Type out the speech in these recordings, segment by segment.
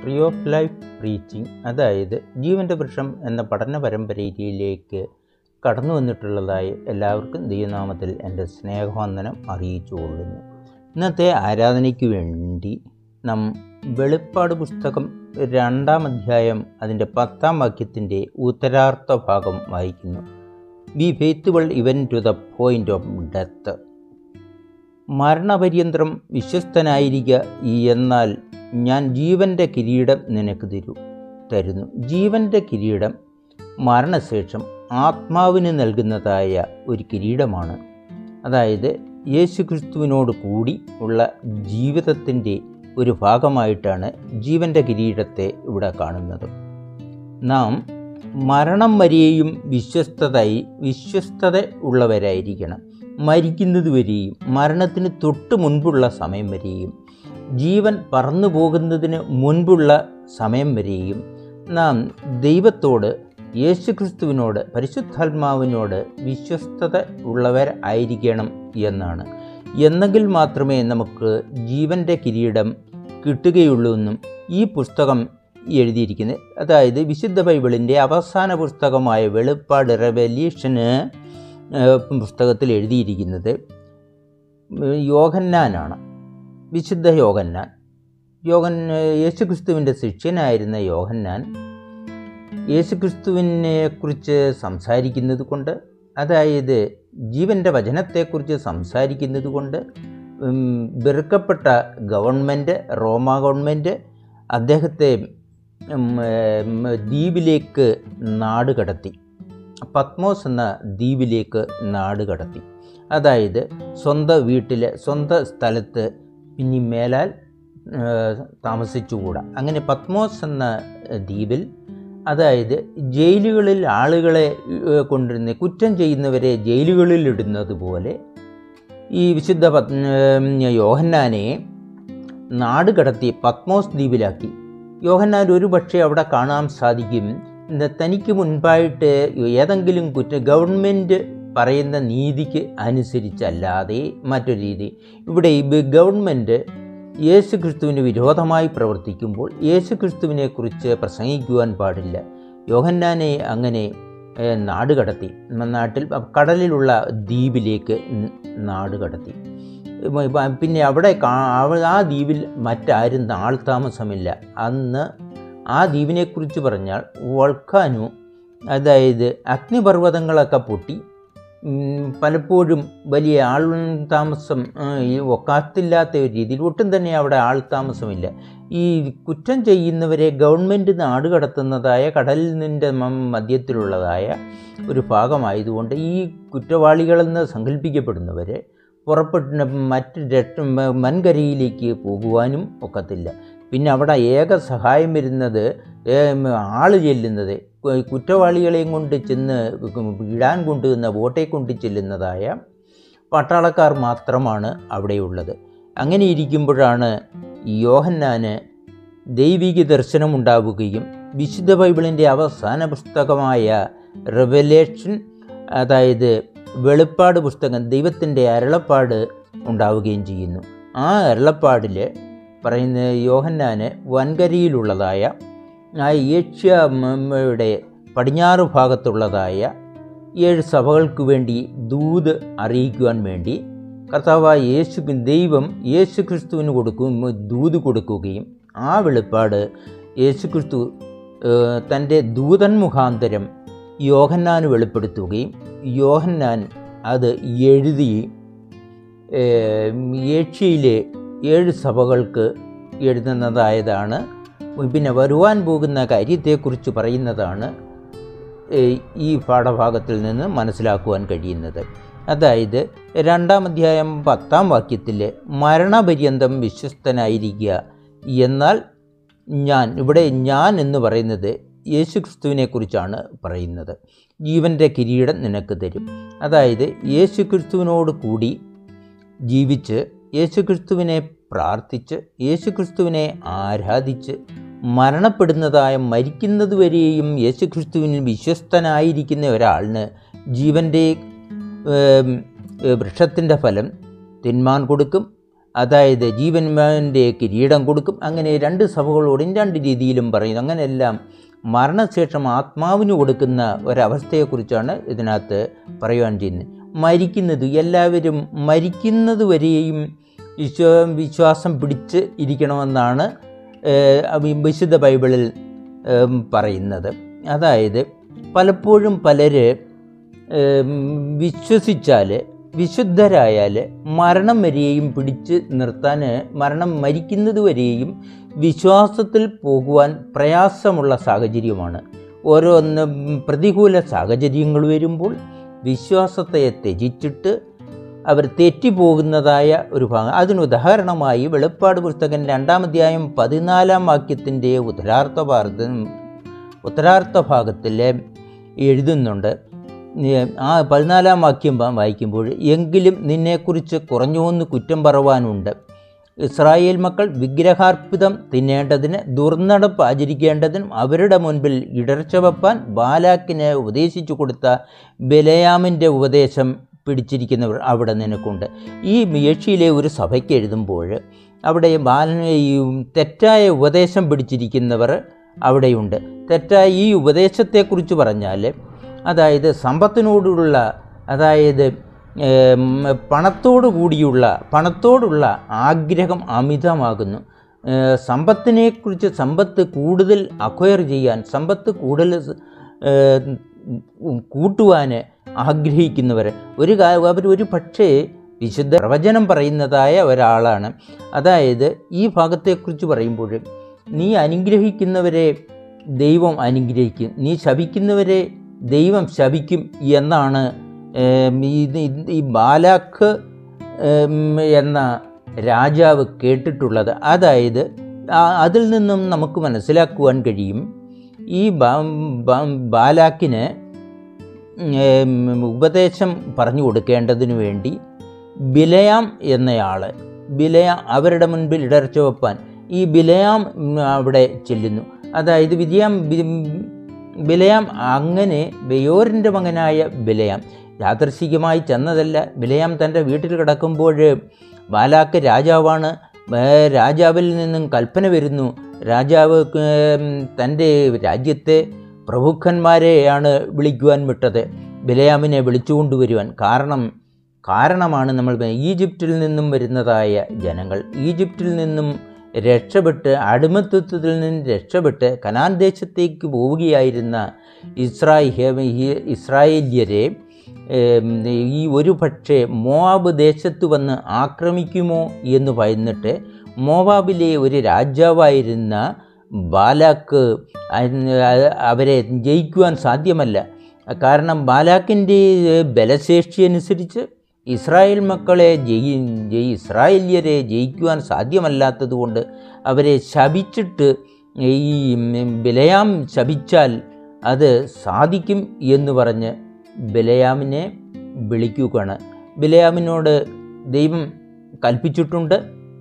tree of life reaching അതായത് ജീവൻ്റെ വൃക്ഷം എന്ന പഠന പരമ്പരയിലേക്ക് കടന്നു വന്നിട്ടുള്ളതായി എല്ലാവർക്കും ദൈവനാമത്തിൽ എൻ്റെ സ്നേഹവന്ദനം അറിയിച്ചു കൊള്ളുന്നു ഇന്നത്തെ ആരാധനയ്ക്ക് വേണ്ടി നാം വെളിപ്പാട് പുസ്തകം രണ്ടാം അധ്യായം അതിൻ്റെ പത്താം വാക്യത്തിൻ്റെ ഉത്തരാർത്ഥ ഭാഗം വായിക്കുന്നു be faithful even to the point of death മരണപര്യന്തരം വിശ്വസ്തനായിരിക്കുക എന്നാൽ ഞാൻ ജീവൻ്റെ കിരീടം നിനക്ക് തരൂ തരുന്നു ജീവൻ്റെ കിരീടം മരണശേഷം ആത്മാവിന് നൽകുന്നതായ ഒരു കിരീടമാണ് അതായത് യേശു ക്രിസ്തുവിനോട് കൂടി ഉള്ള ജീവിതത്തിൻ്റെ ഒരു ഭാഗമായിട്ടാണ് ജീവൻ്റെ കിരീടത്തെ ഇവിടെ കാണുന്നത് നാം മരണം വരെയും വിശ്വസ്തതായി വിശ്വസ്തത ഉള്ളവരായിരിക്കണം മരിക്കുന്നത് വരെയും മരണത്തിന് തൊട്ട് മുൻപുള്ള സമയം വരെയും ജീവൻ പറന്നു പോകുന്നതിന് മുൻപുള്ള സമയം വരെയും നാം ദൈവത്തോട് യേശുക്രിസ്തുവിനോട് പരിശുദ്ധാത്മാവിനോട് വിശ്വസ്തത ഉള്ളവർ ആയിരിക്കണം എന്നാണ് എന്നെങ്കിൽ മാത്രമേ നമുക്ക് ജീവൻ്റെ കിരീടം കിട്ടുകയുള്ളൂ എന്നും ഈ പുസ്തകം എഴുതിയിരിക്കുന്നത് അതായത് വിശുദ്ധ ബൈബിളിൻ്റെ അവസാന പുസ്തകമായ വെളിപ്പാട് റെവല്യൂഷന് പുസ്തകത്തിൽ എഴുതിയിരിക്കുന്നത് യോഹന്നാനാണ് വിശുദ്ധ യോഹന്നാൻ യോഹൻ യേശുക്രിസ്തുവിൻ്റെ ശിഷ്യനായിരുന്ന യോഹന്നാൻ യേശുക്രിസ്തുവിനെ കുറിച്ച് സംസാരിക്കുന്നത് കൊണ്ട് അതായത് ജീവൻ്റെ വചനത്തെക്കുറിച്ച് സംസാരിക്കുന്നത് കൊണ്ട് വെറുക്കപ്പെട്ട ഗവൺമെൻറ് റോമ ഗവൺമെൻറ് അദ്ദേഹത്തെ ദ്വീപിലേക്ക് നാട് കടത്തി പത്മോസ് എന്ന ദ്വീപിലേക്ക് നാട് കടത്തി അതായത് സ്വന്തം വീട്ടിലെ സ്വന്തം സ്ഥലത്ത് ഇനി മേലാൽ താമസിച്ചുകൂടാ അങ്ങനെ പത്മോസ് എന്ന ദ്വീപിൽ അതായത് ജയിലുകളിൽ ആളുകളെ കൊണ്ടിരുന്ന കുറ്റം ചെയ്യുന്നവരെ ജയിലുകളിൽ ഇടുന്നത് പോലെ ഈ വിശുദ്ധ പത് യോഹന്നാനെ നാട് കടത്തി പത്മോസ് ദ്വീപിലാക്കി യോഹന്നാൻ ഒരു പക്ഷേ അവിടെ കാണാൻ സാധിക്കും തനിക്ക് മുൻപായിട്ട് ഏതെങ്കിലും കുറ്റ ഗവൺമെൻറ് പറയുന്ന നീതിക്ക് അനുസരിച്ചല്ലാതെ മറ്റൊരു രീതി ഇവിടെ ഈ ഗവൺമെൻറ് യേശു ക്രിസ്തുവിന് വിരോധമായി പ്രവർത്തിക്കുമ്പോൾ യേശു ക്രിസ്തുവിനെക്കുറിച്ച് പ്രസംഗിക്കുവാൻ പാടില്ല യോഹന്നാനെ അങ്ങനെ നാട് കടത്തി നാട്ടിൽ കടലിലുള്ള ദ്വീപിലേക്ക് നാട് കടത്തി പിന്നെ അവിടെ ആ ദ്വീപിൽ മറ്റാരും നാൾ താമസമില്ല അന്ന് ആ ദ്വീപിനെക്കുറിച്ച് പറഞ്ഞാൽ വൾക്കാനു അതായത് അഗ്നിപർവ്വതങ്ങളൊക്കെ പൊട്ടി പലപ്പോഴും വലിയ ആൾ താമസം ഒക്കാത്തില്ലാത്ത ഒരു രീതിയിൽ ഒട്ടും തന്നെ അവിടെ ആൾ താമസമില്ല ഈ കുറ്റം ചെയ്യുന്നവരെ ഗവൺമെൻറ് നാട് കടത്തുന്നതായ കടലിൽ നിൻ്റെ മധ്യത്തിലുള്ളതായ ഒരു ഭാഗമായതുകൊണ്ട് ഈ കുറ്റവാളികളെന്ന് സങ്കല്പിക്കപ്പെടുന്നവരെ പുറപ്പെട്ട് മറ്റ് വൻകരയിലേക്ക് പോകുവാനും ഒക്കത്തില്ല പിന്നെ അവിടെ ഏക സഹായം വരുന്നത് ആൾ ചെല്ലുന്നത് കുറ്റവാളികളെയും കൊണ്ട് ചെന്ന് ഇടാൻ കൊണ്ടുവന്ന ബോട്ടെ കൊണ്ട് ചെല്ലുന്നതായ പട്ടാളക്കാർ മാത്രമാണ് അവിടെയുള്ളത് അങ്ങനെ ഇരിക്കുമ്പോഴാണ് യോഹന്നാന് ദൈവിക ദർശനമുണ്ടാവുകയും വിശുദ്ധ ബൈബിളിൻ്റെ അവസാന പുസ്തകമായ റെവലേഷൻ അതായത് വെളിപ്പാട് പുസ്തകം ദൈവത്തിൻ്റെ അരുളപ്പാട് ഉണ്ടാവുകയും ചെയ്യുന്നു ആ അരുളപ്പാടിൽ പറയുന്ന യോഹന്നാന് വൻകരയിലുള്ളതായ ആ ഏഷ്യയുടെ പടിഞ്ഞാറ് ഭാഗത്തുള്ളതായ ഏഴ് സഭകൾക്ക് വേണ്ടി ദൂത് അറിയിക്കുവാൻ വേണ്ടി കർത്താവായ യേശു ദൈവം യേശു ക്രിസ്തുവിന് കൊടുക്കും ദൂത് കൊടുക്കുകയും ആ വെളിപ്പാട് യേശു ക്രിസ്തു തൻ്റെ ദൂതൻ മുഖാന്തരം യോഹന്നാന് വെളിപ്പെടുത്തുകയും യോഹന്നാൻ അത് എഴുതി ഏഷ്യയിലെ ഏഴ് സഭകൾക്ക് എഴുതുന്നതായതാണ് പിന്നെ വരുവാൻ പോകുന്ന കാര്യത്തെക്കുറിച്ച് പറയുന്നതാണ് ഈ പാഠഭാഗത്തിൽ നിന്ന് മനസ്സിലാക്കുവാൻ കഴിയുന്നത് അതായത് രണ്ടാം അധ്യായം പത്താം വാക്യത്തിൽ മരണപര്യന്തം വിശ്വസ്തനായിരിക്കുക എന്നാൽ ഞാൻ ഇവിടെ ഞാൻ എന്ന് പറയുന്നത് യേശു ക്രിസ്തുവിനെക്കുറിച്ചാണ് പറയുന്നത് ജീവൻ്റെ കിരീടം നിനക്ക് തരും അതായത് യേശു ക്രിസ്തുവിനോട് കൂടി ജീവിച്ച് യേശു ക്രിസ്തുവിനെ പ്രാർത്ഥിച്ച് യേശു ക്രിസ്തുവിനെ ആരാധിച്ച് മരണപ്പെടുന്നതായ മരിക്കുന്നതുവരെയും യേശു ക്രിസ്തുവിന് വിശ്വസ്തനായിരിക്കുന്ന ഒരാളിന് ജീവൻ്റെ വൃക്ഷത്തിൻ്റെ ഫലം തിന്മാൻ കൊടുക്കും അതായത് ജീവന്മാൻ്റെ കിരീടം കൊടുക്കും അങ്ങനെ രണ്ട് സഭകളോടും രണ്ട് രീതിയിലും പറയുന്നു അങ്ങനെയെല്ലാം മരണശേഷം ആത്മാവിന് കൊടുക്കുന്ന ഒരവസ്ഥയെക്കുറിച്ചാണ് ഇതിനകത്ത് പറയുവാൻ ചെയ്യുന്നത് മരിക്കുന്നത് എല്ലാവരും മരിക്കുന്നത് വരെയും വിശ്വ വിശ്വാസം പിടിച്ച് ഇരിക്കണമെന്നാണ് ഏഹ്, വിശുദ്ധ ബൈബിളിൽ ഏം, പറയുന്നത് അതായത് പലപ്പോഴും പലര് ഏം, വിശ്വസിച്ചാൽ വിശുദ്ധരായാൽ മരണം വരെയും പിടിച്ച് നിർത്താൻ മരണം മരിക്കുന്നത് വരെയും വിശ്വാസത്തിൽ പോകുവാൻ പ്രയാസമുള്ള സാഹചര്യമാണ് ഓരോന്ന് പ്രതികൂല സാഹചര്യങ്ങൾ വരുമ്പോൾ വിശ്വാസത്തെ ത്യജിച്ചിട്ട് അവർ തെറ്റിപ്പോകുന്നതായ ഒരു ഭാഗം അതിന് ഉദാഹരണമായി വെളിപ്പാട് പുസ്തകം രണ്ടാം അധ്യായം പതിനാലാം വാക്യത്തിൻ്റെ ഉത്തരാർത്ഥ ഭാഗത്ത് ഉത്തരാർത്ഥ ഭാഗത്തിൽ എഴുതുന്നുണ്ട് ഏ- ആ പതിനാലാം വാക്യം വാ- വായിക്കുമ്പോൾ എങ്കിലും നിന്നെക്കുറിച്ച് കുറഞ്ഞൊന്ന് കുറ്റം പറവാനുണ്ട് ഇസ്രായേൽ മക്കൾ വിഗ്രഹാർപ്പിതം തിന്നേണ്ടതിന് ദുർനടപ്പ് ആചരിക്കേണ്ടതിനും അവരുടെ മുൻപിൽ ഇടർച്ച വെപ്പാൻ ബാലാക്കിന് ഉപദേശിച്ചു കൊടുത്ത ബലയാമിൻ്റെ ഉപദേശം പിടിച്ചിരിക്കുന്നവർ അവിടെ നിനക്കുണ്ട് ഈ മേഷിയിലെ ഒരു സഭയ്ക്ക് എഴുതുമ്പോൾ അവിടെ ബാലന് ഈ തെറ്റായ ഉപദേശം പിടിച്ചിരിക്കുന്നവർ അവിടെയുണ്ട് തെറ്റായ ഈ ഉപദേശത്തെക്കുറിച്ച് പറഞ്ഞാൽ അതായത് സമ്പത്തിനോടുള്ള അതായത് ഏം, പണത്തോടു കൂടിയുള്ള പണത്തോടുള്ള ആഗ്രഹം അമിതമാകുന്നു ഏ, സമ്പത്തിനെക്കുറിച്ച് സമ്പത്ത് കൂടുതൽ അക്വയർ ചെയ്യാൻ സമ്പത്ത് കൂടുതൽ ഏ, കൂട്ടുവാൻ ആഗ്രഹിക്കുന്നവർ ഒരു കാ- അവർ ഒരു പക്ഷേ വിശുദ്ധ പ്രവചനം പറയുന്നതായ ഒരാളാണ് അതായത് ഈ ഭാഗത്തെക്കുറിച്ച് പറയുമ്പോൾ നീ അനുഗ്രഹിക്കുന്നവരെ ദൈവം അനുഗ്രഹിക്കും നീ ശപിക്കുന്നവരെ ദൈവം ശപിക്കും എന്നാണ് ഏം, ഇത് ഇത് ഈ ബാലാഖ് ഏം, എന്ന രാജാവ് കേട്ടിട്ടുള്ളത് അതായത് ആ- അതിൽ നിന്നും നമുക്ക് മനസ്സിലാക്കുവാൻ കഴിയും ഈ ബാ- ബാ- ബാലാക്കിന് ഏം, ഉപദേശം പറഞ്ഞു കൊടുക്കേണ്ടതിനു വേണ്ടി ബിലയാം എന്നയാൾ ബിലയാം അവരുടെ മുൻപിൽ ഇടർച്ച വെപ്പാൻ ഈ ബിലയാം ഉം, അവിടെ ചെല്ലുന്നു അതായത് വിജയാം ബി- ബിലയാം അങ്ങനെ ബയോറിൻ്റെ മകനായ ബിലയാം യാദർശികമായി ചെന്നതല്ല ബിലയാം തൻ്റെ വീട്ടിൽ കിടക്കുമ്പോൾ ബാലാക്ക് രാജാവാണ് ഏ, രാജാവിൽ നിന്നും കൽപ്പന വരുന്നു രാജാവ് ഏം, തൻ്റെ രാജ്യത്തെ പ്രഭുക്കന്മാരെയാണ് വിളിക്കുവാൻ വിട്ടത് ബിലയാമിനെ വിളിച്ചുകൊണ്ടുവരുവാൻ കാരണം കാരണമാണ് നമ്മൾ പ- ഈജിപ്തിൽ നിന്നും വരുന്നതായ ജനങ്ങൾ ഈജിപ്തിൽ നിന്നും രക്ഷപ്പെട്ട് അടിമത്വത്തിൽ നിന്ന് രക്ഷപ്പെട്ട് കനാൻ ദേശത്തേക്ക് പോവുകയായിരുന്ന ഇസ്രായി ഇസ്രായേല്യരെ ഏം, ഈ ഒരു പക്ഷേ മോവാബ് ദേശത്ത് വന്ന് ആക്രമിക്കുമോ എന്ന് ഭയന്നിട്ട് മോവാബിലെ ഒരു രാജാവായിരുന്ന ബാലാക്ക് അതിന് അവരെ ജയിക്കുവാൻ സാധ്യമല്ല കാരണം ബാലാക്കിൻ്റെ ബലശേഷി അനുസരിച്ച് ഇസ്രായേൽ മക്കളെ ജയി ജയി ഇസ്രായേല്യരെ ജയിക്കുവാൻ സാധ്യമല്ലാത്തതുകൊണ്ട് അവരെ ശപിച്ചിട്ട് ഈ ബിലയാം ശപിച്ചാൽ അത് സാധിക്കും എന്ന് പറഞ്ഞ് ബിലയാമിനെ വിളിക്കുകയാണ് ബിലയാമിനോട് ദൈവം കൽപ്പിച്ചിട്ടുണ്ട്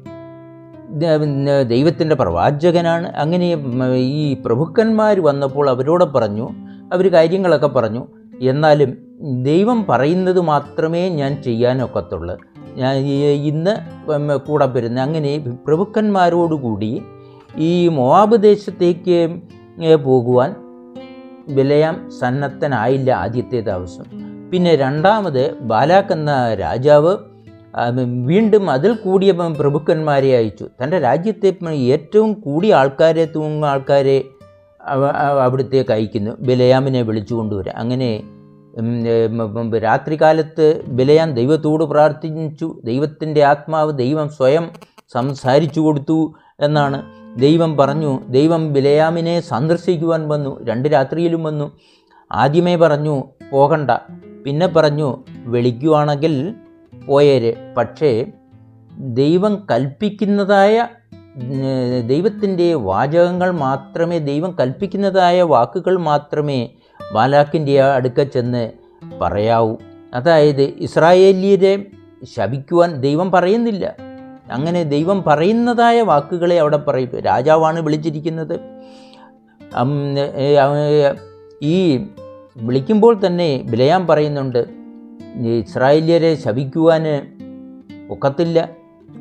ദൈവത്തിൻ്റെ പ്രവാചകനാണ് അങ്ങനെ ഉം, ഈ പ്രഭുക്കന്മാർ വന്നപ്പോൾ അവരോട് പറഞ്ഞു അവർ കാര്യങ്ങളൊക്കെ പറഞ്ഞു എന്നാലും ദൈവം പറയുന്നത് മാത്രമേ ഞാൻ ചെയ്യാനൊക്കത്തുള്ളൂ ഞാൻ ഈ- ഇന്ന് ഉം, കൂടെ വരുന്ന അങ്ങനെ പ്രഭുക്കന്മാരോടുകൂടി ഈ മോവാബ് ദേശത്തേക്ക് ഏ, പോകുവാൻ ബിലയാം സന്നദ്ധനായില്ല ആദ്യത്തെ ദിവസം പിന്നെ രണ്ടാമത് ബാലാക്ക് എന്ന രാജാവ് ആ, വീണ്ടും അതിൽ കൂടിയ പ്രഭുക്കന്മാരെ അയച്ചു തൻ്റെ രാജ്യത്തെ ഏറ്റവും കൂടിയ ആൾക്കാരെ തൂങ്ങുന്ന ആൾക്കാരെ അവ- അവ- അവിടത്തേക്ക് അയക്കുന്നു ബിലയാമിനെ വിളിച്ചു കൊണ്ടുവരിക അങ്ങനെ ഉം, ഉം, ഉം, രാത്രികാലത്ത് ബിലയാം ദൈവത്തോട് പ്രാർത്ഥിച്ചു ദൈവത്തിൻ്റെ ആത്മാവ് ദൈവം സ്വയം സംസാരിച്ചു കൊടുത്തു എന്നാണ് ദൈവം പറഞ്ഞു ദൈവം ബിലയാമിനെ സന്ദർശിക്കുവാൻ വന്നു രണ്ട് രാത്രിയിലും വന്നു ആദ്യമേ പറഞ്ഞു പോകണ്ട പിന്നെ പറഞ്ഞു വിളിക്കുവാണെങ്കിൽ പോയേര് പക്ഷേ ദൈവം കൽപ്പിക്കുന്നതായ ദൈവത്തിൻ്റെ വാചകങ്ങൾ മാത്രമേ ദൈവം കൽപ്പിക്കുന്നതായ വാക്കുകൾ മാത്രമേ ബാലാക്കിൻ്റെ അടുക്ക ചെന്ന് പറയാവൂ അതായത് ഇസ്രായേലിയരെ ശപിക്കുവാൻ ദൈവം പറയുന്നില്ല അങ്ങനെ ദൈവം പറയുന്നതായ വാക്കുകളെ അവിടെ പറയും രാജാവാണ് വിളിച്ചിരിക്കുന്നത് അം, ഏ, അവ- ഈ വിളിക്കുമ്പോൾ തന്നെ ബിലയാം പറയുന്നുണ്ട് ഈ ഇസ്രായേല്യരെ ശപിക്കുവാൻ ഒക്കത്തില്ല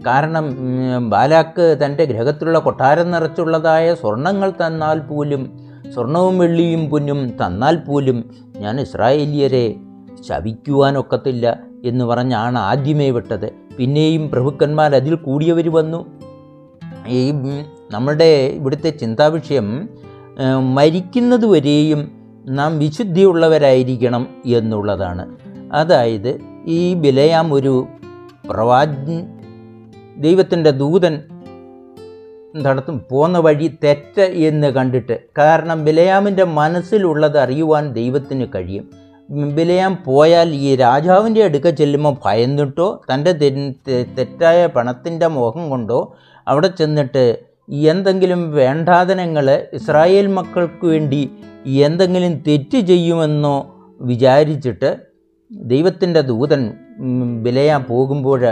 കാരണം ഉം, ബാലാക്ക് തൻ്റെ ഗ്രഹത്തിലുള്ള കൊട്ടാരം നിറച്ചുള്ളതായ സ്വർണങ്ങൾ തന്നാൽ പോലും സ്വർണവും വെള്ളിയും പൊന്നും തന്നാൽ പോലും ഞാൻ ഇസ്രായേലിയരെ ശപിക്കുവാനൊക്കത്തില്ല എന്ന് പറഞ്ഞാണ് ആദ്യമേ വിട്ടത് പിന്നെയും പ്രഭുക്കന്മാർ അതിൽ കൂടിയവർ വന്നു ഈ ഉം, നമ്മുടെ ഇവിടുത്തെ ചിന്താവിഷയം ഏഹ്, മരിക്കുന്നത് വരെയും നാം വിശുദ്ധിയുള്ളവരായിരിക്കണം എന്നുള്ളതാണ് അതായത് ഈ ബിലയാം ഒരു പ്രവാച ദൈവത്തിൻ്റെ ദൂതൻ നടത്തും പോകുന്ന വഴി തെറ്റ് എന്ന് കണ്ടിട്ട് കാരണം ബിലയാമിൻ്റെ മനസ്സിലുള്ളത് അറിയുവാൻ ദൈവത്തിന് കഴിയും ഉം, ബിലയാം പോയാൽ ഈ രാജാവിൻ്റെ അടുക്ക ചെല്ലുമ്പോൾ ഭയന്നിട്ടോ തൻ്റെ തെ- തെ- തെറ്റായ പണത്തിൻ്റെ മോഹം കൊണ്ടോ അവിടെ ചെന്നിട്ട് എന്തെങ്കിലും വേണ്ടാതനങ്ങൾ ഇസ്രായേൽ മക്കൾക്ക് വേണ്ടി എന്തെങ്കിലും തെറ്റ് ചെയ്യുമെന്നോ വിചാരിച്ചിട്ട് ദൈവത്തിൻ്റെ ദൂതൻ ഉം, ബിലയാം പോകുമ്പോൾ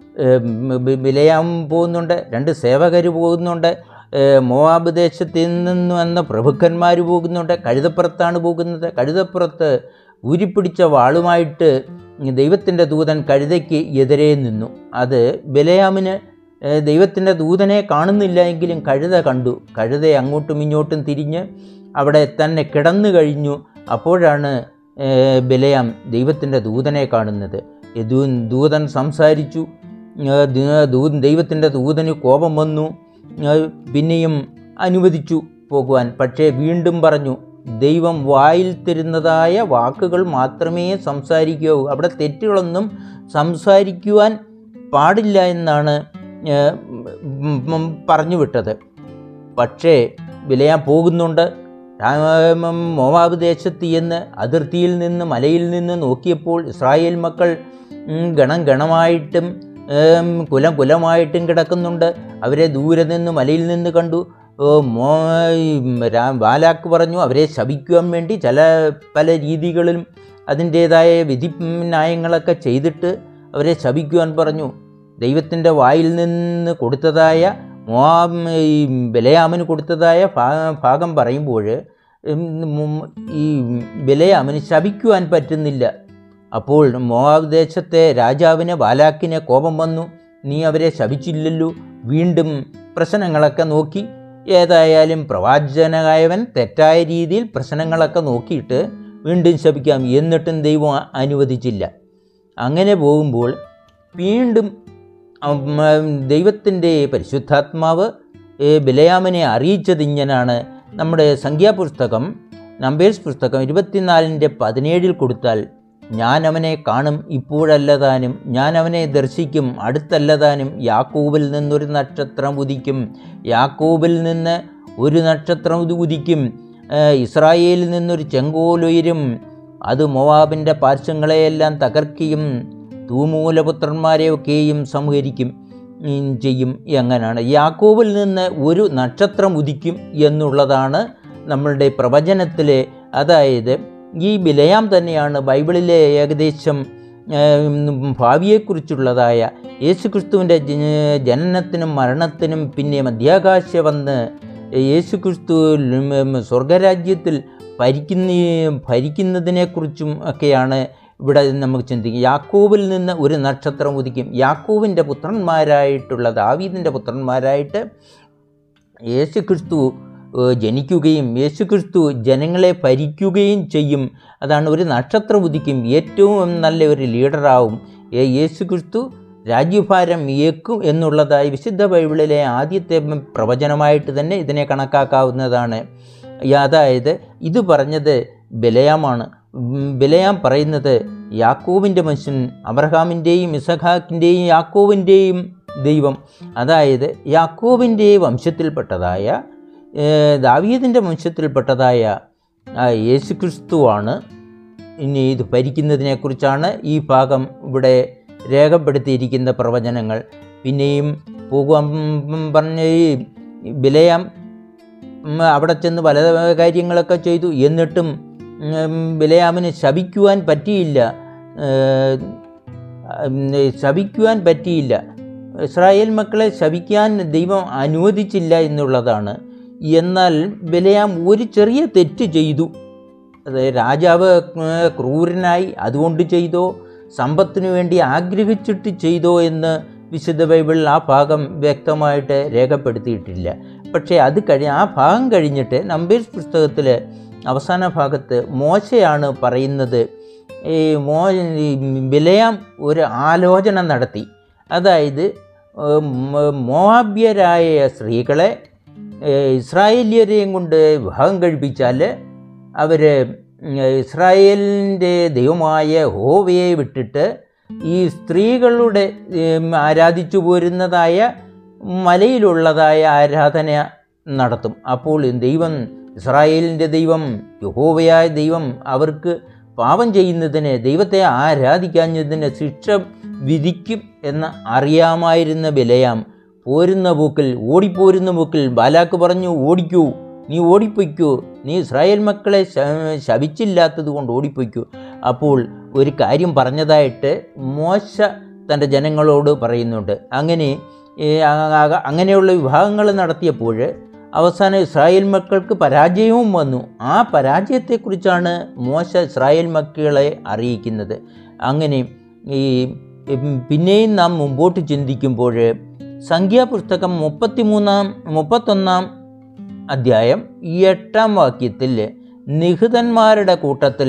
ബിലയാം പോകുന്നുണ്ട് രണ്ട് സേവകർ പോകുന്നുണ്ട് ഏഹ്, മോവാബ് ദേശത്തിൽ നിന്ന് വന്ന പ്രഭുക്കന്മാർ പോകുന്നുണ്ട് കഴുതപ്പുറത്താണ് പോകുന്നത് കഴുതപ്പുറത്ത് ഊരിപ്പിടിച്ച വാളുമായിട്ട് ദൈവത്തിൻ്റെ ദൂതൻ കഴുതയ്ക്ക് എതിരെ നിന്നു അത് ബിലയാമിന് ഏഹ്, ദൈവത്തിൻ്റെ ദൂതനെ കാണുന്നില്ല എങ്കിലും കഴുത കണ്ടു കഴുത അങ്ങോട്ടും ഇങ്ങോട്ടും തിരിഞ്ഞ് അവിടെ തന്നെ കിടന്നു കഴിഞ്ഞു അപ്പോഴാണ് ഏഹ്, ബിലയാം ദൈവത്തിൻ്റെ ദൂതനെ കാണുന്നത് ഈ ദൂ- ദൂതൻ സംസാരിച്ചു ഏഹ്, ദൂ- ദൂ- ദൈവത്തിൻ്റെ ദൂതന് കോപം വന്നു ഏഹ്, പിന്നെയും അനുവദിച്ചു പോകുവാൻ പക്ഷേ വീണ്ടും പറഞ്ഞു ദൈവം വായിൽ തരുന്നതായ വാക്കുകൾ മാത്രമേ സംസാരിക്കൂ അവിടെ തെറ്റുകളൊന്നും സംസാരിക്കുവാൻ പാടില്ല എന്നാണ് ഏഹ്, ഉം, ഉം, പറഞ്ഞു വിട്ടത് പക്ഷേ വിലയാൻ പോകുന്നുണ്ട് രാമ- മോവാബ് ദേശത്ത് എന്ന് അതിർത്തിയിൽ നിന്ന് മലയിൽ നിന്ന് നോക്കിയപ്പോൾ ഇസ്രായേൽ മക്കൾ ഉം, ഗണം ഗണമായിട്ടും ഏം, കുലം കുലമായിട്ടും കിടക്കുന്നുണ്ട് അവരെ ദൂരെ നിന്ന് മലയിൽ നിന്ന് കണ്ടു ഓ, മോ ഈ രാ- ബാലാക്ക് പറഞ്ഞു അവരെ ശപിക്കുവാൻ വേണ്ടി ചില പല രീതികളിലും അതിൻ്റേതായ വിധി ന്യായങ്ങളൊക്കെ ചെയ്തിട്ട് അവരെ ശപിക്കുവാൻ പറഞ്ഞു ദൈവത്തിൻ്റെ വായിൽ നിന്ന് കൊടുത്തതായ മോവാബ് ഈ ബലയാമന് കൊടുത്തതായ ഭാ- ഭാഗം പറയുമ്പോൾ ഉം, മും- ഈ ബലയാമന് ശപിക്കുവാൻ പറ്റുന്നില്ല അപ്പോൾ മോവാബ് ദേശത്തെ രാജാവിന് ബാലാക്കിന് കോപം വന്നു നീ അവരെ ശപിച്ചില്ലല്ലോ വീണ്ടും പ്രശ്നങ്ങളൊക്കെ നോക്കി ഏതായാലും പ്രവാചകനായവൻ തെറ്റായ രീതിയിൽ പ്രശ്നങ്ങളൊക്കെ നോക്കിയിട്ട് വീണ്ടും ശപിക്കാം എന്നിട്ടും ദൈവം അനുവദിച്ചില്ല അങ്ങനെ പോകുമ്പോൾ വീണ്ടും ദൈവത്തിൻ്റെ പരിശുദ്ധാത്മാവ് ഏ, ബിലയാമിനെ അറിയിച്ചത് ഇങ്ങനാണ് നമ്മുടെ സംഖ്യാപുസ്തകം നമ്പേഴ്സ് പുസ്തകം ഇരുപത്തിനാലിൻ്റെ പതിനേഴിൽ കൊടുത്താൽ ഞാൻ അവനെ കാണും ഇപ്പോഴല്ലതാനും ഞാൻ അവനെ ദർശിക്കും അടുത്തല്ലതാനും യാക്കൂബിൽ നിന്നൊരു നക്ഷത്രം ഉദിക്കും യാക്കൂബിൽ നിന്ന് ഒരു നക്ഷത്രം ഉദി- ഉദിക്കും ഏ, ഇസ്രായേലിൽ നിന്നൊരു ചെങ്കോലുയരും അത് മോവാബിൻ്റെ പാർശ്വങ്ങളെയെല്ലാം തകർക്കുകയും തൂമൂലപുത്രന്മാരെയൊക്കെയും സംഹരിക്കും ഉം, ചെയ്യും എങ്ങനെയാണ് യാക്കോബിൽ നിന്ന് ഒരു നക്ഷത്രം ഉദിക്കും എന്നുള്ളതാണ് നമ്മളുടെ പ്രവചനത്തിലെ അതായത് ഈ ബിലയാം തന്നെയാണ് ബൈബിളിലെ ഏകദേശം ഏം, ഭാവിയെക്കുറിച്ചുള്ളതായ യേശുക്രിസ്തുവിൻ്റെ ജ- ജനനത്തിനും മരണത്തിനും പിന്നെ മധ്യാകാശ വന്ന് യേശുക്രിസ്തു ഉം, സ്വർഗരാജ്യത്തിൽ ഭരിക്കുന്ന ഭരിക്കുന്നതിനെക്കുറിച്ചും ഒക്കെയാണ് ഇവിടെ നമുക്ക് ചിന്തിക്കും യാക്കോബിൽ നിന്ന് ഒരു നക്ഷത്രം ഉദിക്കും യാക്കോബിൻ്റെ പുത്രന്മാരായിട്ടുള്ള ദാവീദിൻ്റെ പുത്രന്മാരായിട്ട് യേശുക്രിസ്തു ഏഹ്, ജനിക്കുകയും യേശുക്രിസ്തു ജനങ്ങളെ ഭരിക്കുകയും ചെയ്യും അതാണ് ഒരു നക്ഷത്രം ഉദിക്കും ഏറ്റവും നല്ല ഒരു ലീഡറാവും ഏ- യേശുക്രിസ്തു രാജ്യഭാരം ഏക്കും എന്നുള്ളതായി വിശുദ്ധ ബൈബിളിലെ ആദ്യത്തെ പ്രവചനമായിട്ട് തന്നെ ഇതിനെ കണക്കാക്കാവുന്നതാണ് ഈ അതായത് ഇത് പറഞ്ഞത് ബലയാമാണ് ഉം, ബലയാം പറയുന്നത് യാക്കോവിൻ്റെ മനുഷ്യൻ അബ്രഹാമിൻ്റെയും ഇസഖാക്കിൻ്റെയും യാക്കോവിൻ്റെയും ദൈവം അതായത് യാക്കോവിൻ്റെ വംശത്തിൽപ്പെട്ടതായ ഏഹ്, ദാവീദിൻ്റെ വംശത്തിൽപ്പെട്ടതായ ആ, യേശുക്രിസ്തുവാണ് ഇനി ഇത് ഭരിക്കുന്നതിനെക്കുറിച്ചാണ് ഈ ഭാഗം ഇവിടെ രേഖപ്പെടുത്തിയിരിക്കുന്ന പ്രവചനങ്ങൾ പിന്നെയും പോകുവാൻ പറഞ്ഞ ഈ ബിലയാം ഉം, അവിടെ ചെന്ന് പല കാര്യങ്ങളൊക്കെ ചെയ്തു എന്നിട്ടും ഉം, ബിലയാമിന് ശപിക്കുവാൻ പറ്റിയില്ല ഏഹ്, ഉം, ശപിക്കുവാൻ പറ്റിയില്ല ഇസ്രായേൽ മക്കളെ ശപിക്കാൻ ദൈവം അനുവദിച്ചില്ല എന്നുള്ളതാണ് എന്നാൽ ബിലയാം ഒരു ചെറിയ തെറ്റ് ചെയ്തു അത് രാജാവ് ഏഹ്, ക്രൂരനായി അതുകൊണ്ട് ചെയ്തോ സമ്പത്തിനു വേണ്ടി ആഗ്രഹിച്ചിട്ട് ചെയ്തോ എന്ന് വിശുദ്ധ ബൈബിളിൽ ആ ഭാഗം വ്യക്തമായിട്ട് രേഖപ്പെടുത്തിയിട്ടില്ല പക്ഷേ അത് കഴി ആ ഭാഗം കഴിഞ്ഞിട്ട് നമ്പേഴ്സ് പുസ്തകത്തിൽ അവസാന ഭാഗത്ത് മോശയാണ് പറയുന്നത് ഈ മോ ഈ ബിലയാം ഒരു ആലോചന നടത്തി അതായത് ഏഹ്, മ- മോവാബ്യരായ സ്ത്രീകളെ ഏഹ്, ഇസ്രായേലിയരെയും കൊണ്ട് വിവാഹം കഴിപ്പിച്ചാൽ അവർ ഇസ്രായേലിൻ്റെ ദൈവമായ ഹോവയെ വിട്ടിട്ട് ഈ സ്ത്രീകളുടെ ഏം, ആരാധിച്ചു പോരുന്നതായ മലയിലുള്ളതായ ആരാധന നടത്തും അപ്പോൾ ദൈവം ഇസ്രായേലിൻ്റെ ദൈവം യഹോവയായ ദൈവം അവർക്ക് പാപം ചെയ്യുന്നതിന് ദൈവത്തെ ആരാധിക്കാഞ്ഞതിന് ശിക്ഷ വിധിക്കും എന്ന് അറിയാമായിരുന്ന ബിലയാം പോരുന്ന പൂക്കിൽ ഓടിപ്പോരുന്ന പൂക്കിൽ ബാലാക്ക് പറഞ്ഞു ഓടിക്കൂ നീ ഓടിപ്പൊയ്ക്കൂ നീ ഇസ്രായേൽ മക്കളെ ശ- ശപിച്ചില്ലാത്തത് കൊണ്ട് ഓടിപ്പൊയ്ക്കൂ അപ്പോൾ ഒരു കാര്യം പറഞ്ഞതായിട്ട് മോശ തൻ്റെ ജനങ്ങളോട് പറയുന്നുണ്ട് അങ്ങനെ ഈ ആ- ആ- അങ്ങനെയുള്ള വിഭാഗങ്ങൾ നടത്തിയപ്പോൾ അവസാനം ഇസ്രായേൽ മക്കൾക്ക് പരാജയവും വന്നു ആ പരാജയത്തെക്കുറിച്ചാണ് മോശ ഇസ്രായേൽ മക്കളെ അറിയിക്കുന്നത് അങ്ങനെ ഈ ഉം, പിന്നെയും നാം മുമ്പോട്ട് ചിന്തിക്കുമ്പോൾ സംഖ്യാപുസ്തകം മുപ്പത്തിമൂന്നാം മുപ്പത്തൊന്നാം അധ്യായം ഈ എട്ടാം വാക്യത്തിൽ നിഹിതന്മാരുടെ കൂട്ടത്തിൽ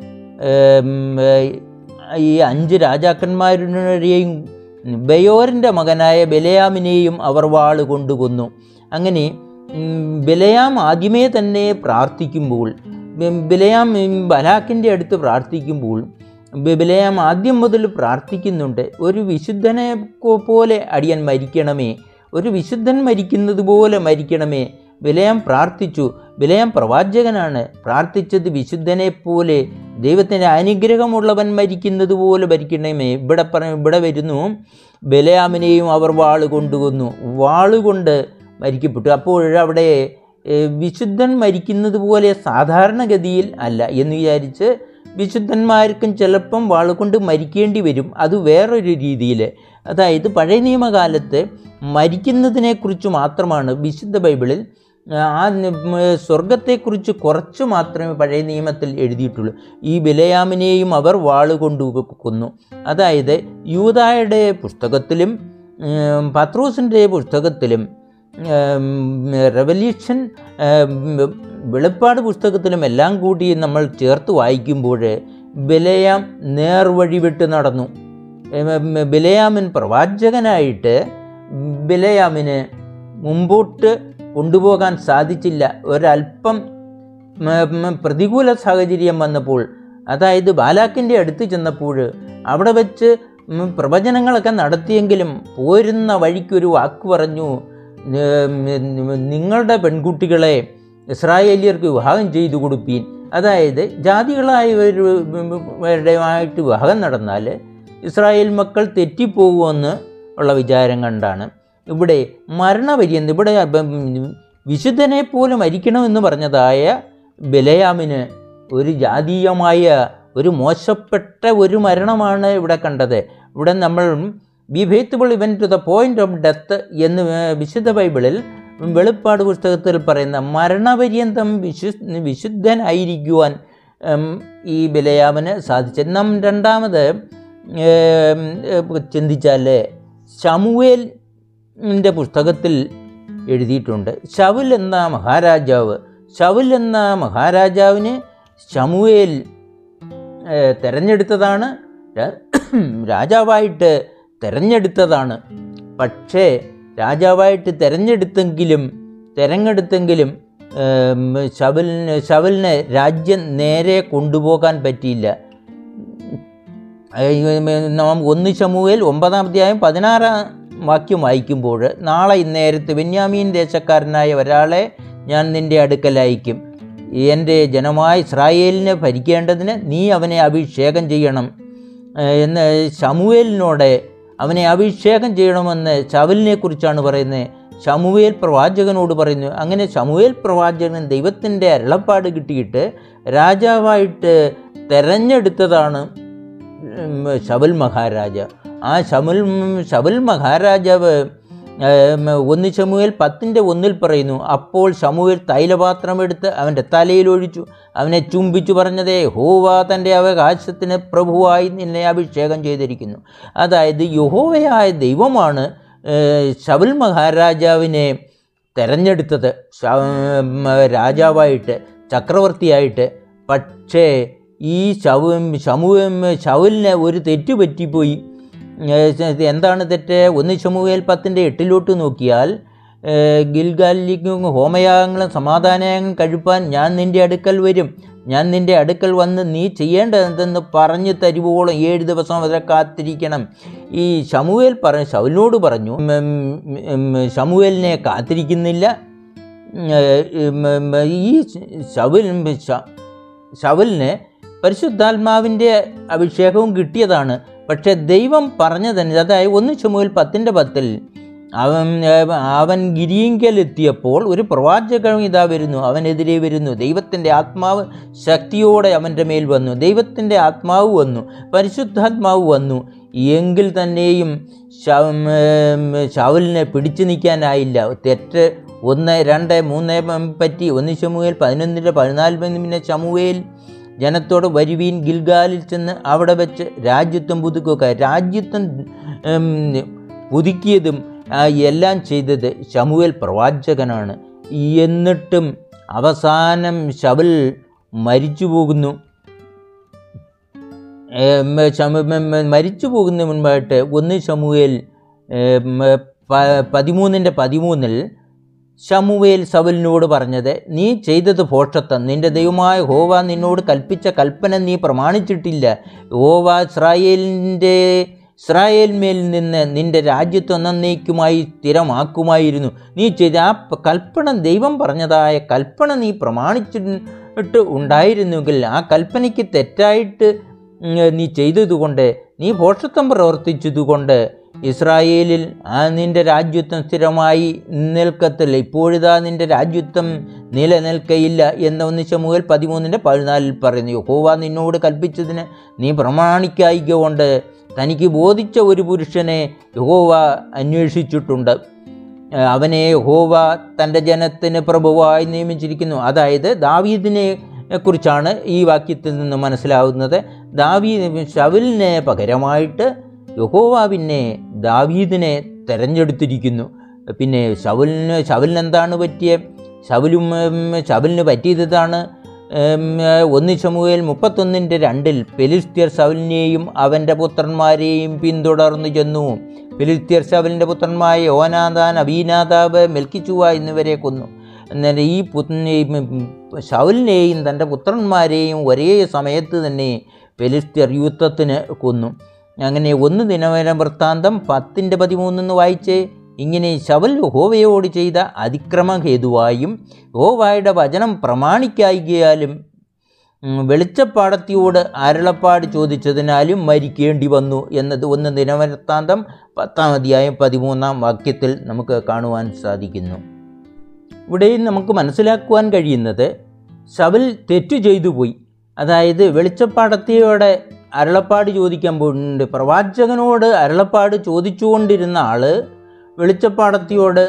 ഏം, ഏ, ഈ അഞ്ച് രാജാക്കന്മാരുടെയും ബയോറിൻ്റെ മകനായ ബലയാമിനെയും അവർ വാള് കൊണ്ട് കൊന്നു അങ്ങനെ ഉം, ബലയാം ആദ്യമേ തന്നെ പ്രാർത്ഥിക്കുമ്പോൾ ഉം, ബലയാം ഉം, ബലാക്കിൻ്റെ അടുത്ത് പ്രാർത്ഥിക്കുമ്പോൾ ബ- ബലയാം ആദ്യം മുതൽ പ്രാർത്ഥിക്കുന്നുണ്ട് ഒരു വിശുദ്ധനെ കൊ- പോലെ അടിയൻ മരിക്കണമേ ഒരു വിശുദ്ധൻ മരിക്കുന്നത് പോലെ മരിക്കണമേ വിലയം പ്രാർത്ഥിച്ചു വിലയം പ്രവാചകനാണ് പ്രാർത്ഥിച്ചത് വിശുദ്ധനെ പോലെ ദൈവത്തിൻ്റെ അനുഗ്രഹമുള്ളവൻ മരിക്കുന്നത് പോലെ മരിക്കണമേ ഇവിടെ പറ ഇവിടെ വരുന്നു ബലയാമിനെയും അവർ വാള് കൊണ്ടുവന്നു വാളുകൊണ്ട് മരിക്കപ്പെട്ടു അപ്പോൾ അവിടെ ഏഹ്, വിശുദ്ധൻ മരിക്കുന്നത് പോലെ സാധാരണഗതിയിൽ അല്ല എന്ന് വിചാരിച്ച് വിശുദ്ധന്മാർക്കും ചിലപ്പം വാളുകൊണ്ട് മരിക്കേണ്ടി വരും അത് വേറൊരു രീതിയിൽ അതായത് പഴയ നിയമകാലത്ത് മരിക്കുന്നതിനെക്കുറിച്ച് മാത്രമാണ് വിശുദ്ധ ബൈബിളിൽ ആ നി- ഉം, സ്വർഗത്തെക്കുറിച്ച് കുറച്ച് മാത്രമേ പഴയ നിയമത്തിൽ എഴുതിയിട്ടുള്ളൂ ഈ ബിലയാമിനെയും അവർ വാളുകൊണ്ട് കൊന്നു അതായത് യൂതായുടെ പുസ്തകത്തിലും ഉം, പത്രോസിൻ്റെ പുസ്തകത്തിലും ഉം, റെവല്യൂഷൻ ഉം, വെളിപ്പാട് പുസ്തകത്തിലും എല്ലാം കൂടി നമ്മൾ ചേർത്ത് വായിക്കുമ്പോൾ ബിലയാം നേർവഴി വിട്ട് നടന്നു ഉം, ബിലയാമിൻ പ്രവാചകനായിട്ട് ബിലയാമിന് മുമ്പോട്ട് കൊണ്ടുപോകാൻ സാധിച്ചില്ല ഒരല്പം ഉം, ഉം, പ്രതികൂല സാഹചര്യം വന്നപ്പോൾ അതായത് ബാലാക്കിൻ്റെ അടുത്ത് ചെന്നപ്പോൾ അവിടെ വെച്ച് ഉം, പ്രവചനങ്ങളൊക്കെ നടത്തിയെങ്കിലും പോരുന്ന വഴിക്കൊരു വാക്ക് പറഞ്ഞു ഉം, നിങ്ങളുടെ പെൺകുട്ടികളെ ഇസ്രായേലിയർക്ക് വിവാഹം ചെയ്തു കൊടുപ്പീൻ അതായത് ജാതികളായവരുമായിട്ട് വിവാഹം നടന്നാൽ ഇസ്രായേൽ മക്കൾ തെറ്റിപ്പോകുമെന്ന് ഉള്ള വിചാരം കണ്ടാണ് ഇവിടെ മരണപര്യന്തം ഇവിടെ ബ- വിശുദ്ധനെ പോലെ മരിക്കണമെന്ന് പറഞ്ഞതായ ബലയാമിന് ഒരു ജാതീയമായ ഒരു മോശപ്പെട്ട ഒരു മരണമാണ് ഇവിടെ കണ്ടത് ഇവിടെ നമ്മൾ be faithful even to the point of death എന്ന് വിശുദ്ധ ബൈബിളിൽ വെളിപ്പാട് പുസ്തകത്തിൽ പറയുന്ന മരണപര്യന്തം വിശു വിശുദ്ധനായിരിക്കുവാൻ ഉം, ഈ ബലയാമിന് സാധിച്ചു നാം രണ്ടാമത് ഏം, ഏ, ചിന്തിച്ചാൽ ശമുവേലിൻ്റെ പുസ്തകത്തിൽ എഴുതിയിട്ടുണ്ട് ശവുൽ എന്ന മഹാരാജാവ് ശവുൽ എന്ന മഹാരാജാവിന് ശമുവേൽ ഏ, തെരഞ്ഞെടുത്തതാണ് രാ- രാജാവായിട്ട് തെരഞ്ഞെടുത്തതാണ് പക്ഷേ രാജാവായിട്ട് തെരഞ്ഞെടുത്തെങ്കിലും തെരഞ്ഞെടുത്തെങ്കിലും ഏം, ശവലിന് ശവലിന് രാജ്യം നേരെ കൊണ്ടുപോകാൻ പറ്റിയില്ല ഏഹ് നാം ഒന്ന് ശമുവേൽ ഒമ്പതാം അധ്യായം പതിനാറാം വാക്യം വായിക്കുമ്പോൾ നാളെ ഇന്നേരത്ത് ബെന്യാമീൻ ദേശക്കാരനായ ഒരാളെ ഞാൻ നിൻ്റെ അടുക്കൽ അയക്കും എൻ്റെ ജനമായ ഇസ്രായേലിനെ ഭരിക്കേണ്ടതിന് നീ അവനെ അഭിഷേകം ചെയ്യണം ഏഹ് എന്ന് ശമുവേലിനോട് അവനെ അഭിഷേകം ചെയ്യണമെന്ന് ശവലിനെ കുറിച്ചാണ് പറയുന്നത് ശമുവേൽ പ്രവാചകനോട് പറയുന്നു അങ്ങനെ ശമുവേൽ പ്രവാചകൻ ദൈവത്തിൻ്റെ അരുളപ്പാട് കിട്ടിയിട്ട് രാജാവായിട്ട് തെരഞ്ഞെടുത്തതാണ് ഉം, ശബൽ മഹാരാജ ആ ശമുൽ ശബൽ മഹാരാജാവ് ഏം, ഒന്ന് ശമുവേൽ പത്തിൻ്റെ ഒന്നിൽ പറയുന്നു അപ്പോൾ ശമുവേൽ തൈലപാത്രമെടുത്ത് അവൻ്റെ തലയിൽ ഒഴിച്ചു അവനെ ചുംബിച്ചു പറഞ്ഞതേ ഹോവ തൻ്റെ അവകാശത്തിന് പ്രഭുവായി നിന്നെ അഭിഷേകം ചെയ്തിരിക്കുന്നു അതായത് യഹോവയായ ദൈവമാണ് ഏഹ്, ശൗൽ മഹാരാജാവിനെ തെരഞ്ഞെടുത്തത് ശ- ഉം, രാജാവായിട്ട് ചക്രവർത്തിയായിട്ട് പക്ഷേ ഈ ശവും ശമുവും ശൗലിന് ഒരു തെറ്റ് പറ്റിപ്പോയി ഏഹ് എന്താണ് തെറ്റ് ഒന്ന് ശമുവേൽ പത്തിൻ്റെ എട്ടിലോട്ട് നോക്കിയാൽ ഏഹ് ഗിൽഗാലിലേക്കും ഹോമയാഗങ്ങളും സമാധാനയാഗങ്ങളും കഴിപ്പാൻ ഞാൻ നിൻ്റെ അടുക്കൽ വരും ഞാൻ നിൻ്റെ അടുക്കൽ വന്ന് നീ ചെയ്യേണ്ടതെന്തെന്ന് പറഞ്ഞു തരുവോളം ഏഴ് ദിവസം വരെ കാത്തിരിക്കണം ഈ ശമുവേൽ പറ ശൗലിനോട് പറഞ്ഞു ഉം, ഉം, ഉം, ശമുവേലിനെ കാത്തിരിക്കുന്നില്ല ഏഹ് ഉം, ഉം, ഈ ശൗൽ ശ- ശൗലിന് പരിശുദ്ധാത്മാവിൻ്റെ അഭിഷേകവും കിട്ടിയതാണ് പക്ഷേ ദൈവം പറഞ്ഞതന്നെ അതായത് ഒന്ന് ചുമയിൽ പത്തിൻ്റെ പത്തിൽ അവൻ ഏഹ്, അവൻ ഗിരിയിങ്കലെത്തിയപ്പോൾ ഒരു പ്രവാചകൻ ഇതാ വരുന്നു അവനെതിരെ വരുന്നു ദൈവത്തിൻ്റെ ആത്മാവ് ശക്തിയോടെ അവൻ്റെ മേൽ വന്നു ദൈവത്തിൻ്റെ ആത്മാവ് വന്നു പരിശുദ്ധാത്മാവ് വന്നു എങ്കിൽ തന്നെയും ശവലിനെ പിടിച്ചു നിൽക്കാനായില്ല തെറ്റ് ഒന്ന് രണ്ട് മൂന്ന് പറ്റി ഒന്ന് ശമുവേൽ പതിനൊന്നിൻ്റെ പതിനാല് പിന്നെ ശമുവേൽ ജനത്തോട് വരുവീൻ ഗിൽഗാലിൽ ചെന്ന് അവിടെ വെച്ച് രാജ്യത്വം പുതുക്കുക രാജ്യത്വം ഉം, പുതുക്കിയതും ആ, എല്ലാം ചെയ്തത് ശമുവേൽ പ്രവാചകനാണ് എന്നിട്ടും അവസാനം ശവൽ മരിച്ചു പോകുന്നു ഏം, ശമ- മ- മ- മരിച്ചു പോകുന്ന മുൻപായിട്ട് ഒന്ന് ശമുവേൽ ഏം, പ- പതിമൂന്നിൻ്റെ പതിമൂന്നിൽ ശമുവേൽ സവലിനോട് പറഞ്ഞത് നീ ചെയ്തത് ഭോഷത്വം നിന്റെ ദൈവമായ ഹോവ നിന്നോട് കൽപ്പിച്ച കൽപ്പന നീ പ്രമാണിച്ചിട്ടില്ല ഹോവ ഇസ്രായേലിൻ്റെ ഇസ്രായേൽ മേൽ നിന്ന് നിന്റെ രാജ്യത്വം എന്നേക്കുമായി സ്ഥിരമാക്കുമായിരുന്നു നീ ചെയ്ത ആ പ- കൽപ്പന ദൈവം പറഞ്ഞതായ കൽപ്പന നീ പ്രമാണിച്ചിട്ട് ഉണ്ടായിരുന്നെങ്കിൽ ആ കൽപ്പനയ്ക്ക് തെറ്റായിട്ട് ഉം, നീ ചെയ്തതുകൊണ്ട് നീ ഭോഷത്വം പ്രവർത്തിച്ചതുകൊണ്ട് ഇസ്രായേലിൽ ആ നിന്റെ രാജ്യത്വം സ്ഥിരമായി നിൽക്കത്തില്ല ഇപ്പോഴിതാ നിന്റെ രാജ്യത്വം നിലനിൽക്കയില്ല എന്ന ഒന്ന് ശമുവേൽ പതിമൂന്നിൻ്റെ പതിനാലിൽ പറയുന്നു യഹോവ നിന്നോട് കൽപ്പിച്ചതിന് നീ പ്രമാണിക്കായിക കൊണ്ട് തനിക്ക് ബോധിച്ച ഒരു പുരുഷനെ യഹോവ അന്വേഷിച്ചിട്ടുണ്ട് ഏഹ് അവനെ യഹോവ തൻ്റെ ജനത്തിന് പ്രഭുവായി നിയമിച്ചിരിക്കുന്നു അതായത് ദാവീദിനെ കുറിച്ചാണ് ഈ വാക്യത്തിൽ നിന്ന് മനസ്സിലാവുന്നത് ദാവീദ് ശവലിന് പകരമായിട്ട് യഹോവാവിനെ ദാവീദിനെ തെരഞ്ഞെടുത്തിരിക്കുന്നു പിന്നെ ശവലിന് ശവലിന് എന്താണ് പറ്റിയ ശവലും ഉം, ശവലിന് പറ്റിയതാണ് ഉം, ഒന്ന് ചമുവേൽ മുപ്പത്തൊന്നിൻ്റെ രണ്ടിൽ പെലിസ്ത്യർ ശവലിനെയും അവൻ്റെ പുത്രന്മാരെയും പിന്തുടർന്നു ചെന്നു ഫിലിസ്തീർ ശവലിൻ്റെ പുത്രന്മായ യോനാദാൻ അബീനാദാബ് മെൽക്കിച്ചുവ എന്നിവരെ കൊന്നു എന്നാൽ ഈ പു ശൗലിനെയും തൻ്റെ പുത്രന്മാരെയും ഒരേ സമയത്ത് തന്നെ ഫെലിസ്തീർ യുദ്ധത്തിന് കൊന്നു അങ്ങനെ ഒന്ന് ദിനവന വൃത്താന്തം പത്തിൻ്റെ പതിമൂന്നെന്ന് വായിച്ച് ഇങ്ങനെ ശവൽ ഹോവയോട് ചെയ്ത അതിക്രമ ഹേതുവായും ഹോവായുടെ വചനം പ്രമാണിക്കായികയാലും ഉം, വെളിച്ചപ്പാടത്തിയോട് അരുളപ്പാട് ചോദിച്ചതിനാലും മരിക്കേണ്ടി വന്നു എന്നത് ഒന്ന് ദിനവൃത്താന്തം പത്താം അധ്യായം പതിമൂന്നാം വാക്യത്തിൽ നമുക്ക് കാണുവാൻ സാധിക്കുന്നു ഇവിടെയും നമുക്ക് മനസ്സിലാക്കുവാൻ കഴിയുന്നത് ശവൽ തെറ്റു ചെയ്തു പോയി അതായത് വെളിച്ചപ്പാടത്തിയോടെ അരുളപ്പാട് ചോദിക്കാൻ പോയിട്ടുണ്ട് പ്രവാചകനോട് അരുളപ്പാട് ചോദിച്ചുകൊണ്ടിരുന്ന ആള് വെളിച്ചപ്പാടത്തിയോട്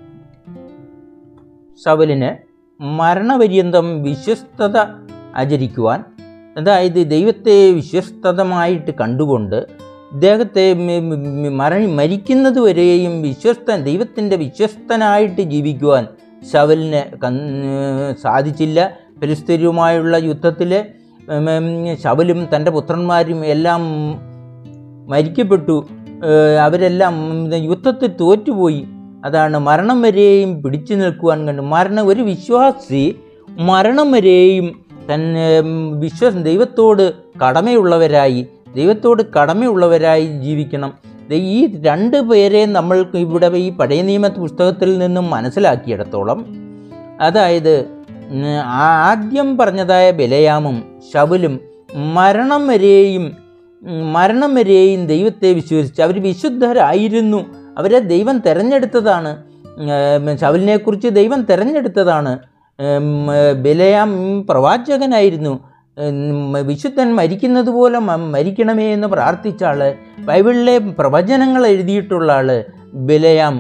ശവലിന് മരണപര്യന്തം വിശ്വസ്തത ആചരിക്കുവാൻ അതായത് ദൈവത്തെ വിശ്വസ്തതമായിട്ട് കണ്ടുകൊണ്ട് ഇദ്ദേഹത്തെ മ- മ- മര മരിക്കുന്നത് വരെയും വിശ്വസ്തൻ ദൈവത്തിൻ്റെ വിശ്വസ്തനായിട്ട് ജീവിക്കുവാൻ ശവലിന് കൺ- സാധിച്ചില്ല ഫിലിസ്തീനുമായുള്ള യുദ്ധത്തിൽ ശവലും തൻ്റെ പുത്രന്മാരും എല്ലാം മരിക്കപ്പെട്ടു ഏഹ് അവരെല്ലാം യുദ്ധത്തിൽ തോറ്റുപോയി അതാണ് മരണം വരെയും പിടിച്ചു നിൽക്കുവാൻ കണ്ടു മരണം ഒരു വിശ്വാസി മരണം വരെയും തന്നെ വിശ്വാസം ദൈവത്തോട് കടമയുള്ളവരായി ദൈവത്തോട് കടമയുള്ളവരായി ജീവിക്കണം ദേ ഈ രണ്ട് പേരെ നമ്മൾക്ക് ഇവിടെ ഈ പഴയ നിയമ പുസ്തകത്തിൽ നിന്നും മനസ്സിലാക്കിയിടത്തോളം അതായത് ഉം, ആദ്യം പറഞ്ഞതായ ബലയാമും ശബലും മരണം വരെയും ഉം, മരണം വരെയും ദൈവത്തെ വിശ്വസിച്ച് അവർ വിശുദ്ധരായിരുന്നു അവരെ ദൈവം തിരഞ്ഞെടുത്തതാണ് ഉം, ശബലിനെക്കുറിച്ച് ദൈവം തിരഞ്ഞെടുത്തതാണ് ഉം, ബലയാം പ്രവാചകനായിരുന്നു ഉം, വിശുദ്ധൻ മരിക്കുന്നത് പോലെ മ- മരിക്കണമേ എന്ന് പ്രാർത്ഥിച്ച ആള് ബൈബിളിലെ പ്രവചനങ്ങൾ എഴുതിയിട്ടുള്ള ആള് ബലയാം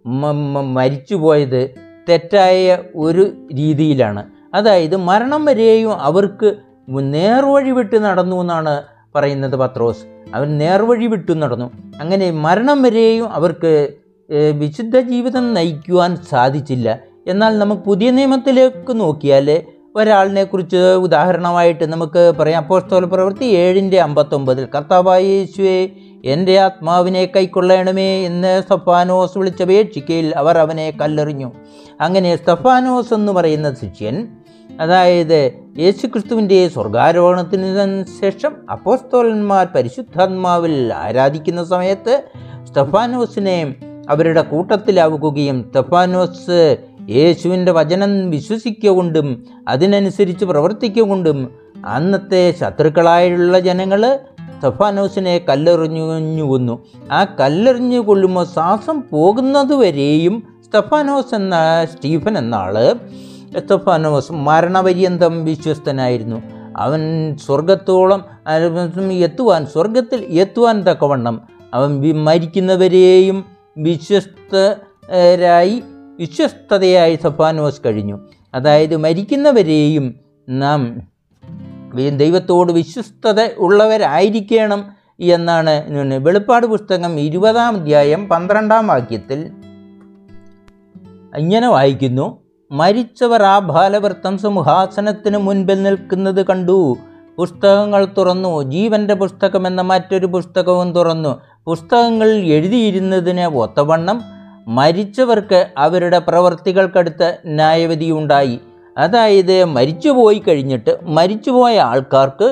മ- മ- മരിച്ചുപോയത് തെറ്റായ ഒരു രീതിയിലാണ് അതായത് മരണം വരെയും അവർക്ക് നേർവഴി വിട്ട് നടന്നു എന്നാണ് പറയുന്നത് പത്രോസ് അവൻ നേർവഴി വിട്ടു നടന്നു അങ്ങനെ മരണം വരെയും അവർക്ക് ഏഹ്, വിശുദ്ധ ജീവിതം നയിക്കുവാൻ സാധിച്ചില്ല എന്നാൽ നമുക്ക് പുതിയ നിയമത്തിലേക്ക് നോക്കിയാൽ ഒരാളിനെ കുറിച്ച് ഉദാഹരണമായിട്ട് നമുക്ക് പറയാം അപ്പോസ്തല പ്രവൃത്തി ഏഴിൻ്റെ അമ്പത്തൊമ്പതിൽ കർത്താവായ യേശുവെ എൻ്റെ ആത്മാവിനെ കൈക്കൊള്ളണമേ എന്ന് സ്തഫാനോസ് വിളിച്ചപേക്ഷിക്കയിൽ അവർ അവനെ കല്ലെറിഞ്ഞു അങ്ങനെ സ്തഫാനോസ് എന്ന് പറയുന്ന ശിഷ്യൻ അതായത് യേശുക്രിസ്തുവിൻ്റെ സ്വർഗാരോഹണത്തിന് ശേഷം അപ്പോസ്തോലന്മാർ പരിശുദ്ധാത്മാവിൽ ആരാധിക്കുന്ന സമയത്ത് സ്തഫാനോസിനെ അവരുടെ കൂട്ടത്തിലാവുകയും സ്തഫാനോസ് യേശുവിൻ്റെ വചനം വിശ്വസിക്കൊണ്ടും അതിനനുസരിച്ച് പ്രവർത്തിക്കൊണ്ടും അന്നത്തെ ശത്രുക്കളായുള്ള ജനങ്ങൾ സ്തഫാനോസിനെ കല്ലെറിഞ്ഞു കൊന്നു ആ കല്ലെറിഞ്ഞു കൊല്ലുമ്പോൾ ശ്വാസം പോകുന്നതുവരെയും സ്തഫാനോസ് എന്ന സ്റ്റീഫൻ എന്ന ആള് സ്തഫാനോസ് മരണപര്യന്തം വിശ്വസ്തനായിരുന്നു അവൻ സ്വർഗത്തോളം അഹ് എത്തുവാൻ സ്വർഗത്തിൽ എത്തുവാൻ തക്കവണ്ണം അവൻ വി- മരിക്കുന്നവരെയും വിശ്വസ്തരായി വിശ്വസ്തതയായി സഫാനോസ് കഴിഞ്ഞു അതായത് മരിക്കുന്നവരെയും നാം വി- ദൈവത്തോട് വിശ്വസ്തത ഉള്ളവരായിരിക്കണം എന്നാണ് ഇന്ന് വെളിപ്പാട് പുസ്തകം ഇരുപതാം അധ്യായം പന്ത്രണ്ടാം വാക്യത്തിൽ ഇങ്ങനെ വായിക്കുന്നു മരിച്ചവർ ആ ബാലവൃത്തം സിംഹാസനത്തിന് മുൻപിൽ നിൽക്കുന്നത് കണ്ടു പുസ്തകങ്ങൾ തുറന്നു ജീവന്റെ പുസ്തകം എന്ന മറ്റൊരു പുസ്തകവും തുറന്നു പുസ്തകങ്ങൾ എഴുതിയിരുന്നതിന് ഒത്തവണ്ണം മരിച്ചവർക്ക് അവരുടെ പ്രവർത്തികൾക്കടുത്ത് ന്യായവിധിയുണ്ടായി അതായത് മരിച്ചുപോയി കഴിഞ്ഞിട്ട് മരിച്ചുപോയ ആൾക്കാർക്ക്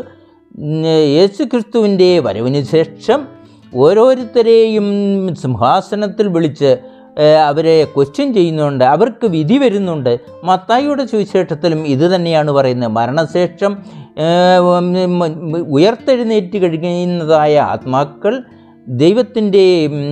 യേശുക്രിസ്തുവിൻ്റെ വരവിന് ശേഷം ഓരോരുത്തരെയും സിംഹാസനത്തിൽ വിളിച്ച് ഏഹ്, അവരെ ക്വസ്റ്റ്യൻ ചെയ്യുന്നുണ്ട് അവർക്ക് വിധി വരുന്നുണ്ട് മത്തായിയുടെ സുവിശേഷത്തിലും ഇത് തന്നെയാണ് പറയുന്നത് മരണശേഷം ഏഹ്, ഉം, ഉം, ഉയർത്തെഴുന്നേറ്റ് കഴിയുന്നതായ ആത്മാക്കൾ ദൈവത്തിൻ്റെ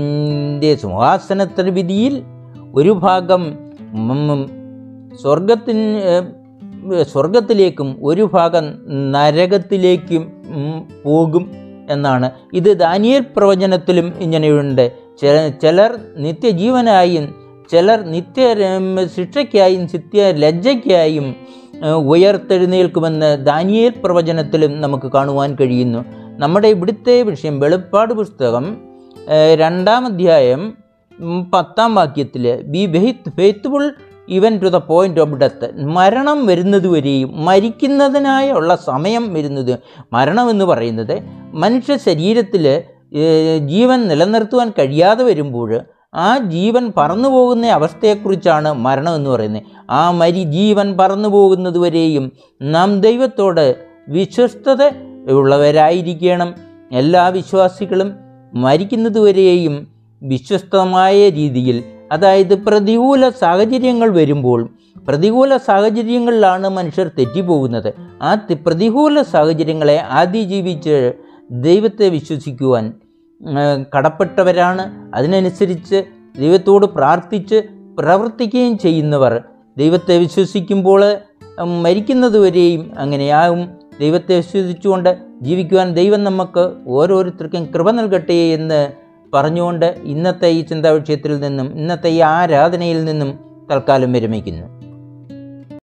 സിംഹാസനത്തിന് വിധിയിൽ ഒരു ഭാഗം ഉം, സ്വർഗത്തിന് ഏഹ്, സ്വർഗത്തിലേക്കും ഒരു ഭാഗം നരകത്തിലേക്കും ഉം, പോകും എന്നാണ് ഇത് ദാനിയേൽ പ്രവചനത്തിലും ഇങ്ങനെയുണ്ട് ചെ- ചിലർ നിത്യജീവനായും ചിലർ നിത്യ ഉം, ശിക്ഷയ്ക്കായും നിത്യ ലജ്ജയ്ക്കായും ഏഹ്, ഉയർത്തെഴുന്നേൽക്കുമെന്ന് ദാനിയേൽ പ്രവചനത്തിലും നമുക്ക് കാണുവാൻ കഴിയുന്നു നമ്മുടെ ഇവിടുത്തെ വിഷയം വെളിപ്പാട് പുസ്തകം ഏഹ്, രണ്ടാം അധ്യായം ഉം, പത്താം വാക്യത്തിൽ be faith faithful even to the point of death മരണം വരുന്നതുവരെയും മരിക്കുന്നതിനായുള്ള സമയം വരുന്നത് മരണം എന്ന് പറയുന്നത് മനുഷ്യ ശരീരത്തിൽ ജീവൻ നിലനിർത്തുവാൻ കഴിയാതെ വരുമ്പോൾ ആ ജീവൻ പറന്നു പോകുന്ന അവസ്ഥയെക്കുറിച്ചാണ് മരണം എന്ന് പറയുന്നത് ആ മരി ജീവൻ പറന്നു പോകുന്നതുവരെയും നാം ദൈവത്തോട് വിശ്വസ്തത ഉള്ളവരായിരിക്കണം എല്ലാ വിശ്വാസികളും മരിക്കുന്നതുവരെയും വിശ്വസ്തമായ രീതിയിൽ അതായത് പ്രതികൂല സാഹചര്യങ്ങൾ വരുമ്പോൾ പ്രതികൂല സാഹചര്യങ്ങളിലാണ് മനുഷ്യർ തെറ്റിപ്പോകുന്നത് ആ തി- പ്രതികൂല സാഹചര്യങ്ങളെ അതിജീവിച്ച് ദൈവത്തെ വിശ്വസിക്കുവാൻ ആ, കടപ്പെട്ടവരാണ് അതിനനുസരിച്ച് ദൈവത്തോട് പ്രാർത്ഥിച്ച് പ്രവർത്തിക്കുകയും ചെയ്യുന്നവർ ദൈവത്തെ വിശ്വസിക്കുമ്പോൾ ഉം, മരിക്കുന്നതുവരെയും അങ്ങനെയാകും ദൈവത്തെ വിശ്വസിച്ചുകൊണ്ട് ജീവിക്കുവാൻ ദൈവം നമുക്ക് ഓരോരുത്തർക്കും കൃപ നൽകട്ടെ എന്ന് പറഞ്ഞുകൊണ്ട് ഇന്നത്തെ ഈ ചിന്താ വിഷയത്തിൽ നിന്നും ഇന്നത്തെ ഈ ആരാധനയിൽ നിന്നും തൽക്കാലം വിരമിക്കുന്നു